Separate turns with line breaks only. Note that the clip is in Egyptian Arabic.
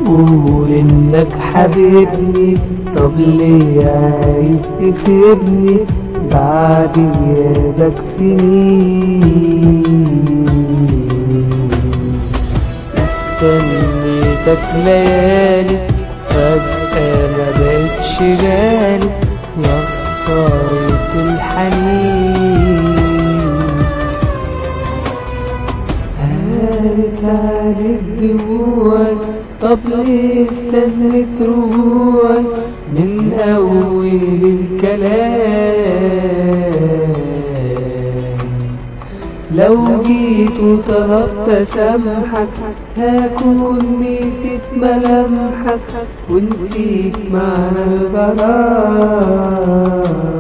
قول انك حبيبني طب ليه عايز تسيبني بعد غيابك سنين استنيتك ليالي فجأة ما بقتش غالي يا خسارة الحنين هانت عليك دموعي طب ليه استنيت روحي من أول الكلام لو جيت وطلبت اسامحك هكون نسيت ملامحك ونسيت معنى الغرام